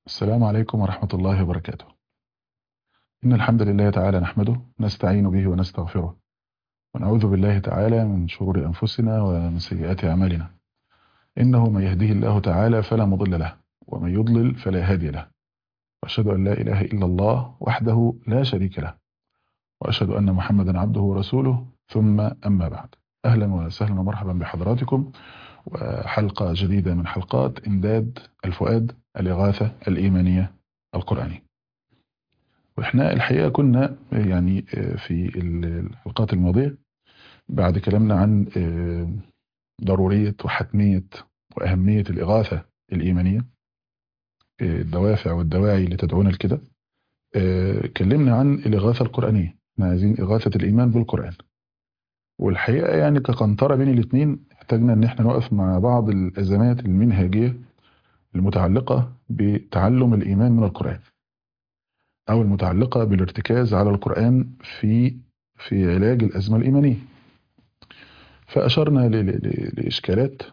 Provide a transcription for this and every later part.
السلام عليكم ورحمة الله وبركاته إن الحمد لله تعالى نحمده نستعين به ونستغفره ونعوذ بالله تعالى من شرور أنفسنا ومن سيئات أعمالنا إنه من يهديه الله تعالى فلا مضل له ومن يضلل فلا هادي له وأشهد أن لا إله إلا الله وحده لا شريك له وأشهد أن محمدا عبده ورسوله ثم أما بعد أهلا وسهلا ومرحبا بحضراتكم وحلقة جديدة من حلقات إمداد الفؤاد الإغاثة الإيمانية القرآنية وإحنا الحقيقة كنا يعني في الحلقات الماضية بعد كلامنا عن ضرورية وحتمية وأهمية الإغاثة الإيمانية الدوافع والدواعي اللي تدعونا لكده كلمنا عن الإغاثة القرآنية احنا عايزين إغاثة الإيمان بالقرآن والحقيقة يعني كقنطرة بين الاثنين احتاجنا ان احنا نقف مع بعض الأزمات المنهجية المتعلقة بتعلم الإيمان من القرآن أو المتعلقة بالارتكاز على القرآن في في علاج الأزمة الإيمانية فأشرنا لإشكالات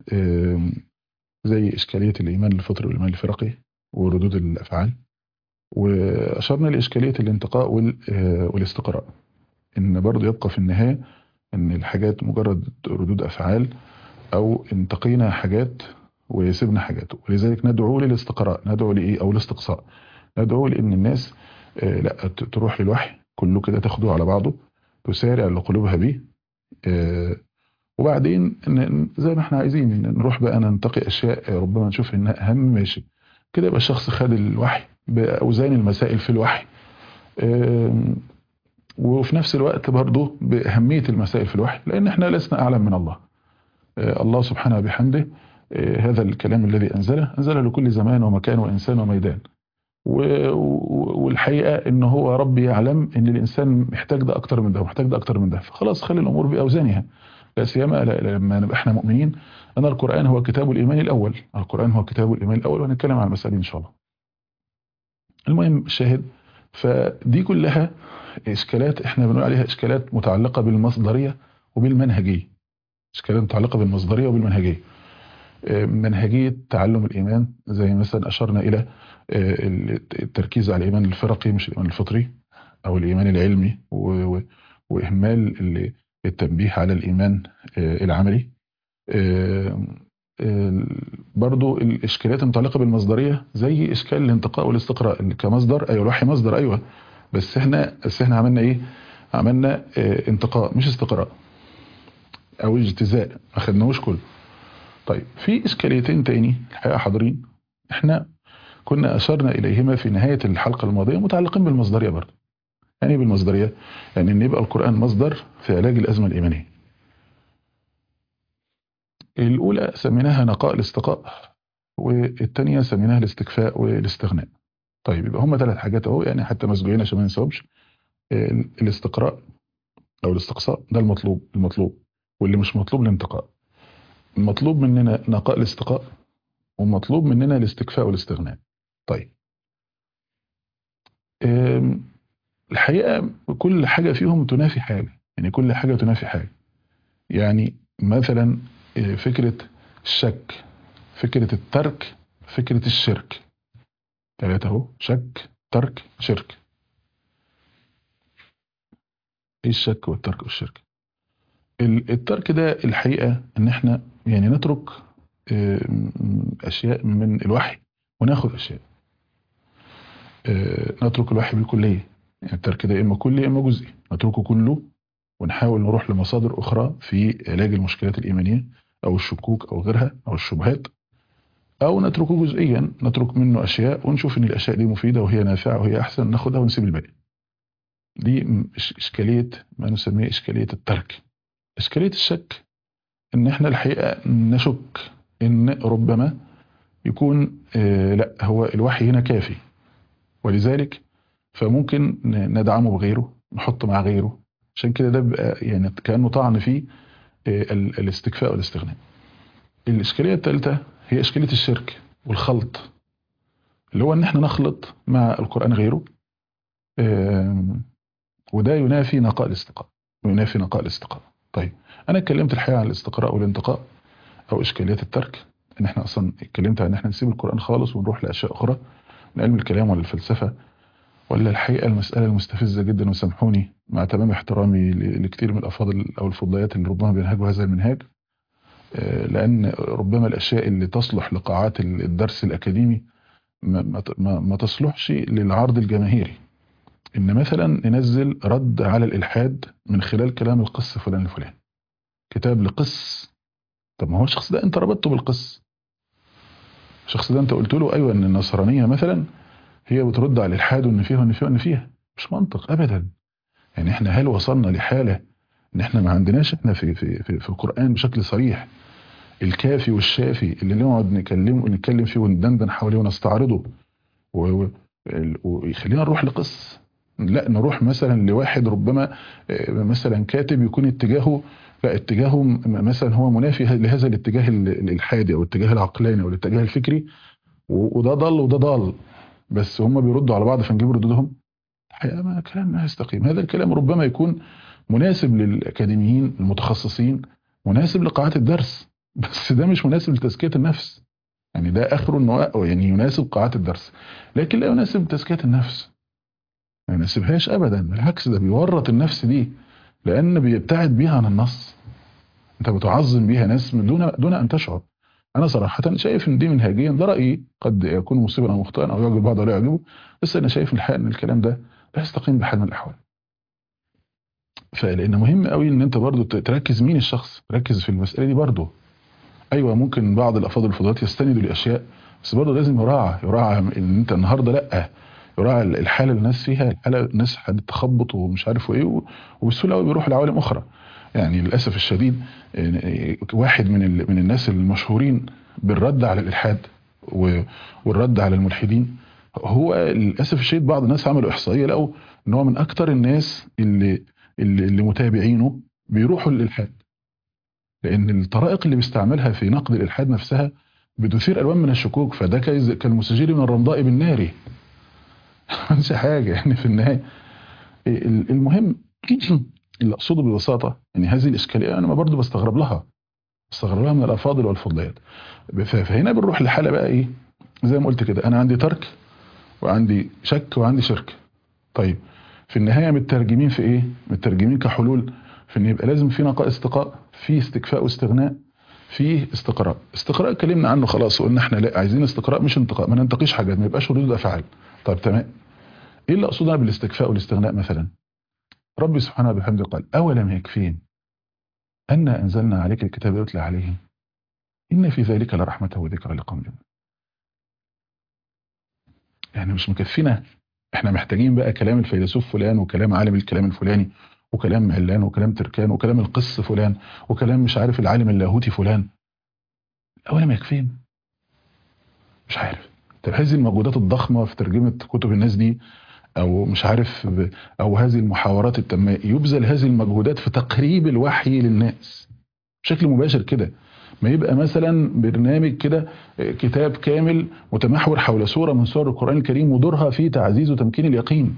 زي إشكالية الإيمان الفطري والإيمان الفرقي وردود الأفعال وأشرنا لإشكالية الانتقاء والاستقراء إن برضو يبقى في النهاية إن الحاجات مجرد ردود أفعال أو انتقينا حاجات وسيبنا حاجات ولذلك ندعو للاستقراء ندعو لإيه أو الاستقصاء ندعو لأن الناس آه لا تروح للوحي كله كده تاخده على بعضه تسارع لقلوبها بيه آه وبعدين زي ما احنا عايزين نروح بقى ننتقي أشياء ربما نشوف إنها أهم ماشي كده يبقى الشخص خد الوحي بأوزان المسائل في الوحي آه وفي نفس الوقت برضه بأهمية المسائل في الوحي لأن احنا لسنا أعلم من الله الله سبحانه وبحمده هذا الكلام الذي أنزله أنزله لكل زمان ومكان وإنسان وميدان والحقيقة ان هو ربي يعلم ان الإنسان محتاج ده أكتر من ده ومحتاج ده أكتر من ده فخلاص خلي الأمور بأوزانها لا سيما لما نبقى احنا مؤمنين أن القرآن هو كتاب الإيمان الأول القرآن هو كتاب الإيمان الأول وهنتكلم عن المسائل إن شاء الله المهم الشاهد فدي كلها إشكالات احنا بنقول عليها إشكالات متعلقة بالمصدرية وبالمنهجية إشكالات متعلقة بالمصدرية وبالمنهجية منهجية تعلم الإيمان زي مثلا أشرنا إلى التركيز على الإيمان الفرقي مش الإيمان الفطري أو الإيمان العلمي وإهمال التنبيه على الإيمان العملي برضو الإشكاليات المتعلقة بالمصدرية زي إشكال الانتقاء والاستقراء كمصدر أيوة الوحي مصدر أيوة بس احنا بس احنا عملنا إيه عملنا انتقاء مش استقراء أو اجتزاء ما خدناهوش كله طيب في إشكاليتين تاني الحقيقة حاضرين احنا كنا أشرنا إليهما في نهاية الحلقة الماضية متعلقين بالمصدرية برضه يعني بالمصدرية يعني أن يبقى القرآن مصدر في علاج الأزمة الإيمانية الأولى سميناها نقاء الاستقاء والثانية سميناها الاستكفاء والاستغناء طيب يبقى هما ثلاث حاجات اهو يعني حتى مسجوعين عشان ما ننساهمش الاستقراء أو الاستقصاء ده المطلوب المطلوب واللي مش مطلوب الانتقاء المطلوب مننا نقاء الاستقاء ومطلوب مننا الاستكفاء والاستغناء طيب الحقيقة كل حاجة فيهم تنافي حاجة يعني كل حاجة تنافي حاجة يعني مثلا فكرة الشك فكرة الترك فكرة الشرك ثلاثة اهو شك ترك شرك ايه الشك والترك والشرك الترك ده الحقيقة ان احنا يعني نترك اشياء من الوحي وناخد اشياء نترك الوحي بالكلية يعني الترك ده اما كلي اما جزئي نتركه كله ونحاول نروح لمصادر اخرى في علاج المشكلات الايمانية او الشكوك او غيرها او الشبهات او نتركه جزئيا نترك منه اشياء ونشوف ان الاشياء دي مفيدة وهي نافعة وهي احسن ناخدها ونسيب الباقي دي اشكالية ما نسميه اشكالية الترك إشكالية الشك إن إحنا الحقيقة نشك إن ربما يكون آه لا هو الوحي هنا كافي ولذلك فممكن ندعمه بغيره نحط مع غيره عشان كده ده بقى يعني كأنه طعن فيه آه الاستكفاء والاستغناء الإشكالية الثالثة هي إشكالية الشرك والخلط اللي هو إن إحنا نخلط مع القرآن غيره آه وده ينافي نقاء الاستقاء وينافي نقاء الاستقاء طيب انا اتكلمت الحقيقه عن الاستقراء والانتقاء او اشكاليات الترك ان احنا اصلا اتكلمت عن ان احنا نسيب القران خالص ونروح لاشياء اخرى من علم الكلام ولا الفلسفة ولا الحقيقة المسألة المستفزة جدا وسامحوني مع تمام احترامي ل- لكثير من الأفاضل أو الفضليات اللي ربما بينهجوا هذا المنهاج آه، لأن ربما الأشياء اللي تصلح لقاعات ال- الدرس الأكاديمي ما, ما, ما- ما تصلحش للعرض الجماهيري إن مثلا ننزل رد على الإلحاد من خلال كلام القس فلان الفلاني كتاب لقس طب ما هو الشخص ده أنت ربطته بالقس الشخص ده أنت قلت له أيوة إن النصرانية مثلا هي بترد على الإلحاد وإن فيها وإن فيها وإن فيها مش منطق أبدا يعني إحنا هل وصلنا لحالة إن إحنا ما عندناش إحنا في في في, في القرآن بشكل صريح الكافي والشافي اللي نقعد نكلم ونتكلم فيه وندندن حواليه ونستعرضه و- و- ال- ويخلينا نروح لقص لا نروح مثلا لواحد ربما آه، مثلا كاتب يكون اتجاهه لا اتجاهه م- مثلا هو منافي لهذا الاتجاه ال- الالحادي او الاتجاه العقلاني او الاتجاه الفكري و- وده ضل وده ضال بس هم بيردوا على بعض فنجيب ردودهم الحقيقه ما كلام ما يستقيم هذا الكلام ربما يكون مناسب للاكاديميين المتخصصين مناسب لقاعات الدرس بس ده مش مناسب لتزكيه النفس يعني ده اخره انه يعني يناسب قاعات الدرس لكن لا يناسب تزكيه النفس ما يناسبهاش ابدا بالعكس ده بيورط النفس دي لان بيبتعد بيها عن النص انت بتعظم بيها ناس من دون دون ان تشعر انا صراحه شايف ان دي منهجيا ده رايي قد يكون مصيبا او مخطئا او يعجب البعض ولا يعجبه بس انا شايف الحقيقه ان الكلام ده لا يستقيم بحال من الاحوال فلان مهم قوي ان انت برضو تركز مين الشخص ركز في المساله دي برضو ايوه ممكن بعض الافاضل الفضلات يستندوا لاشياء بس برضه لازم يراعى يراعى ان انت النهارده لا يراعى الحاله اللي الناس فيها الحاله الناس هتتخبط ومش عارف ايه و- وبسهوله قوي بيروح لعوالم اخرى يعني للاسف الشديد آه، واحد من ال- من الناس المشهورين بالرد على الالحاد و- والرد على الملحدين هو للاسف الشديد بعض الناس عملوا احصائيه لقوا ان هو من اكتر الناس اللي اللي, اللي متابعينه بيروحوا للالحاد لان الطرائق اللي بيستعملها في نقد الالحاد نفسها بتثير الوان من الشكوك فده كيز- كالمستجير من الرمضاء بالنار مش حاجه يعني في النهايه ال- المهم اللي اقصده ببساطه ان هذه الاشكاليه انا ما برضو بستغرب لها بستغرب لها من الافاضل والفضليات ف- فهنا بنروح لحاله بقى ايه زي ما قلت كده انا عندي ترك وعندي شك وعندي شرك طيب في النهايه مترجمين في ايه مترجمين كحلول في ان يبقى لازم في نقاء استقاء في استكفاء واستغناء في استقراء استقراء اتكلمنا عنه خلاص وقلنا احنا لا عايزين استقراء مش انتقاء ما ننتقيش حاجات ما يبقاش ردود افعال طيب تمام ايه اللي اقصدها بالاستكفاء والاستغناء مثلا ربي سبحانه وبحمده قال اولم يكفين ان انزلنا عليك الكتاب يتلى عليهم ان في ذلك لرحمه وذكرى لقوم يؤمنون يعني مش مكفينا احنا محتاجين بقى كلام الفيلسوف فلان وكلام عالم الكلام الفلاني وكلام علان وكلام تركان وكلام القس فلان وكلام مش عارف العالم اللاهوتي فلان اولم يكفين مش عارف طب هذه المجهودات الضخمه في ترجمه كتب الناس دي او مش عارف ب- او هذه المحاورات التامه يبذل هذه المجهودات في تقريب الوحي للناس بشكل مباشر كده ما يبقى مثلا برنامج كده آه، كتاب كامل متمحور حول سوره من سور القران الكريم ودورها في تعزيز وتمكين اليقين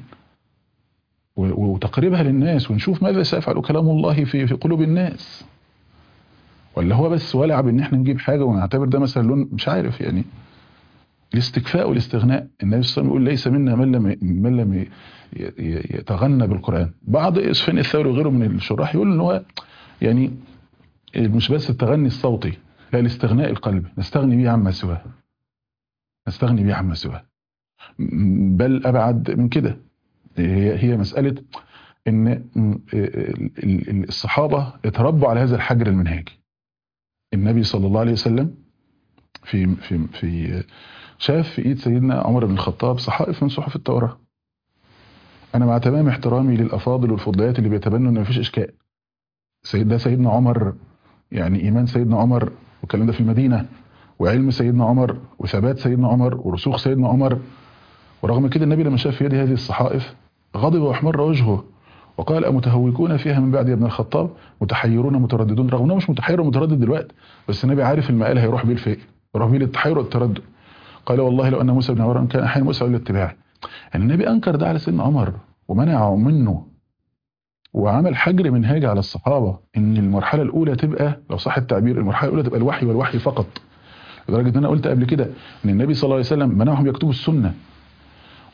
و- وتقريبها للناس ونشوف ماذا سيفعل كلام الله في في قلوب الناس ولا هو بس ولع بان احنا نجيب حاجه ونعتبر ده مثلا لون مش عارف يعني الاستكفاء والاستغناء النبي صلى الله عليه وسلم يقول ليس منا من لم من لم ي- ي- يتغنى بالقران بعض سفيان الثوري وغيره من الشراح يقول ان هو يعني مش بس التغني الصوتي لا الاستغناء القلبي نستغني به عما سواه نستغني به عما سواه م- بل ابعد من كده هي هي مساله ان م- ال- ال- الصحابه اتربوا على هذا الحجر المنهجي النبي صلى الله عليه وسلم في في في شاف في ايد سيدنا عمر بن الخطاب صحائف من صحف التوراه انا مع تمام احترامي للافاضل والفضليات اللي بيتبنوا ان مفيش اشكال سيد ده سيدنا عمر يعني ايمان سيدنا عمر والكلام ده في المدينه وعلم سيدنا عمر وثبات سيدنا عمر ورسوخ سيدنا عمر ورغم كده النبي لما شاف في يده هذه الصحائف غضب واحمر وجهه وقال أمتهوكون فيها من بعد يا ابن الخطاب متحيرون مترددون رغم انه مش متحير ومتردد دلوقتي بس النبي عارف المقال هيروح بيه لفين يروح بيه للتحير والتردد قال والله لو ان موسى بن عمران كان احيانا موسى للاتباع يعني النبي انكر ده على سيدنا عمر ومنعه منه وعمل حجر منهاج على الصحابه ان المرحله الاولى تبقى لو صح التعبير المرحله الاولى تبقى الوحي والوحي فقط لدرجه ان انا قلت قبل كده ان النبي صلى الله عليه وسلم منعهم يكتبوا السنه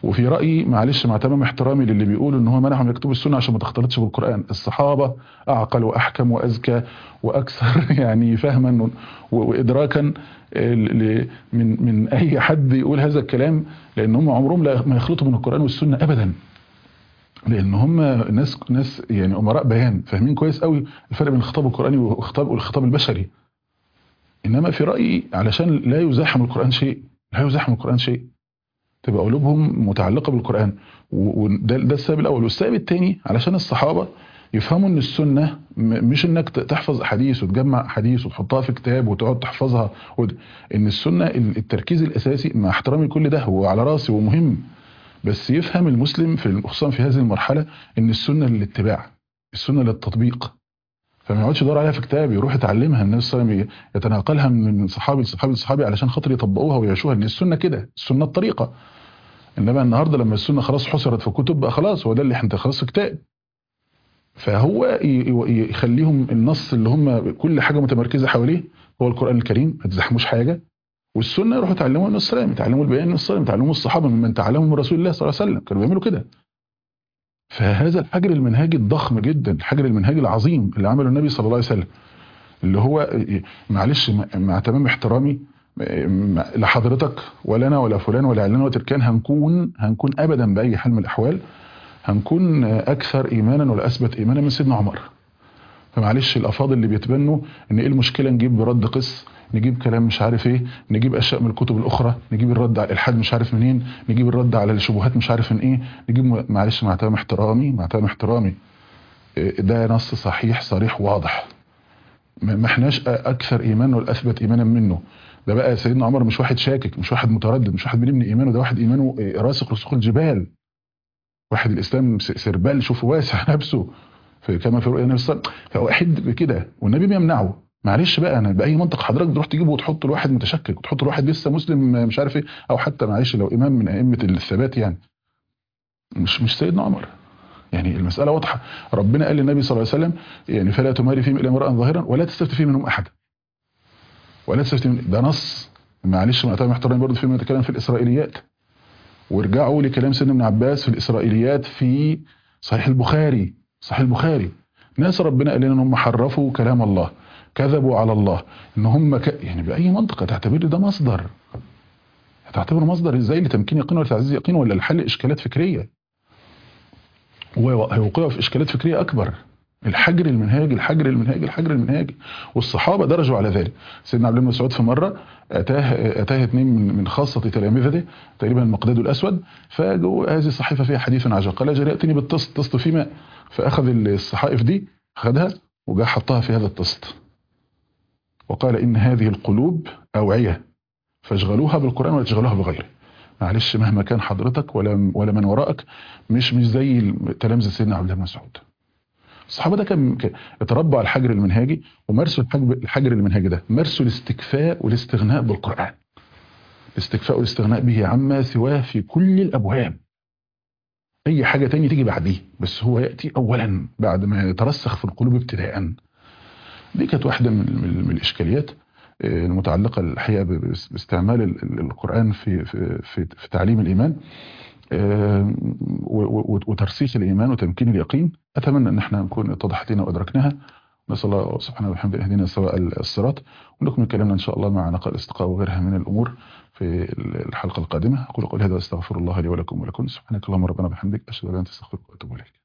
وفي رايي معلش مع تمام احترامي للي بيقولوا ان هو منعهم يكتبوا السنه عشان ما تختلطش بالقران الصحابه اعقل واحكم واذكى واكثر يعني فهما وادراكا من من اي حد يقول هذا الكلام لان هم عمرهم ما يخلطوا من القران والسنه ابدا لان هم ناس ناس يعني امراء بيان فاهمين كويس قوي الفرق بين الخطاب القراني والخطاب والخطاب البشري انما في رايي علشان لا يزاحم القران شيء لا يزاحم القران شيء تبقى قلوبهم متعلقه بالقران وده ده السبب الاول والسبب الثاني علشان الصحابه يفهموا ان السنه مش انك تحفظ احاديث وتجمع احاديث وتحطها في كتاب وتقعد تحفظها ان السنه التركيز الاساسي مع احترامي كل ده هو على راسي ومهم بس يفهم المسلم في خصوصا في هذه المرحله ان السنه للاتباع السنه للتطبيق فما يقعدش يدور عليها في كتاب يروح يتعلمها النبي صلى الله عليه وسلم يتناقلها من صحابي لصحابي لصحابي علشان خاطر يطبقوها ويعيشوها ان السنه كده السنه الطريقه انما النهارده لما السنه خلاص حصرت في كتب بقى خلاص هو ده اللي انت خلاص في كتاب فهو يخليهم النص اللي هم كل حاجه متمركزه حواليه هو القران الكريم ما تزحموش حاجه والسنه يروحوا يتعلموا النبي صلى الله عليه وسلم يتعلموا البيان النبي صلى الله عليه وسلم يتعلموا الصحابه ممن تعلموا من رسول الله صلى الله عليه وسلم كانوا بيعملوا كده فهذا الحجر المنهجي الضخم جدا الحجر المنهجي العظيم اللي عمله النبي صلى الله عليه وسلم اللي هو معلش مع تمام احترامي لحضرتك ولا انا ولا فلان ولا علان وتركان هنكون هنكون ابدا باي حال من الاحوال هنكون اكثر ايمانا ولا اثبت ايمانا من سيدنا عمر فمعلش الافاضل اللي بيتبنوا ان ايه المشكله نجيب رد قس نجيب كلام مش عارف ايه نجيب اشياء من الكتب الاخرى نجيب الرد على الالحاد مش عارف منين نجيب الرد على الشبهات مش عارف من ايه نجيب معلش مع تمام احترامي مع تمام احترامي ده نص صحيح صريح واضح ما احناش اكثر ايمانا ولا اثبت ايمانا منه ده بقى سيدنا عمر مش واحد شاكك مش واحد متردد مش واحد بيبني ايمانه ده واحد ايمانه راسخ رسوخ الجبال واحد الاسلام سربال شوفه واسع نفسه كما في رؤيا النبي صلى الله عليه وسلم فواحد بكده والنبي بيمنعه معلش بقى انا باي منطق حضرتك تروح تجيبه وتحط لواحد متشكك وتحط لواحد لسه مسلم مش عارف ايه او حتى معلش لو امام من ائمه الثبات يعني مش مش سيدنا عمر يعني المساله واضحه ربنا قال للنبي صلى الله عليه وسلم يعني فلا تماري فيهم الا امرا ظاهرا ولا تستفتي فيه منهم احدا ولا تستفتي من ده نص معلش ما محترم برضه فيما يتكلم في الاسرائيليات وارجعوا لكلام سيدنا ابن عباس في الاسرائيليات في صحيح البخاري صحيح البخاري ناس ربنا قال لنا ان هم حرفوا كلام الله كذبوا على الله ان هم ك... يعني باي منطق هتعتبر ده مصدر هتعتبره مصدر ازاي لتمكين يقين ولا تعزيز يقين ولا لحل اشكالات فكريه وهيوقعوا في اشكالات فكريه اكبر الحجر المنهاجي الحجر المنهاجي الحجر المنهاجي والصحابه درجوا على ذلك سيدنا عبد الله بن مسعود في مره اتاه اتاه اثنين من من خاصه تلامذته تقريبا المقداد الاسود فجوا هذه الصحيفه فيها حديث عجب قال جريتني بالطست طست في ماء فاخذ الصحائف دي خدها وجا حطها في هذا الطست وقال إن هذه القلوب أوعية فاشغلوها بالقرآن ولا تشغلوها بغيره معلش مهما كان حضرتك ولا ولا من وراءك مش مش زي تلامذة سيدنا عبد الله بن مسعود الصحابه ده كان اتربوا على الحجر المنهاجي ومارسوا الحجر المنهاجي ده مارسوا الاستكفاء والاستغناء بالقرآن الاستكفاء والاستغناء به عما سواه في كل الأبواب أي حاجة تانية تيجي بعديه بس هو يأتي أولا بعد ما يترسخ في القلوب ابتداءً دي كانت واحدة من, من الإشكاليات المتعلقة الحقيقة باستعمال القرآن في, في, في, في تعليم الإيمان وترسيخ الإيمان وتمكين اليقين أتمنى أن احنا نكون اتضحت لنا وأدركناها نسأل الله سبحانه وبحمده يهدينا سواء الصراط ونكمل كلامنا إن شاء الله مع نقل الاستقاء وغيرها من الأمور في الحلقة القادمة أقول قولي هذا واستغفر الله لي ولكم ولكم سبحانك اللهم ربنا بحمدك أشهد أن لا إله إلا أنت أستغفرك وأتوب إليك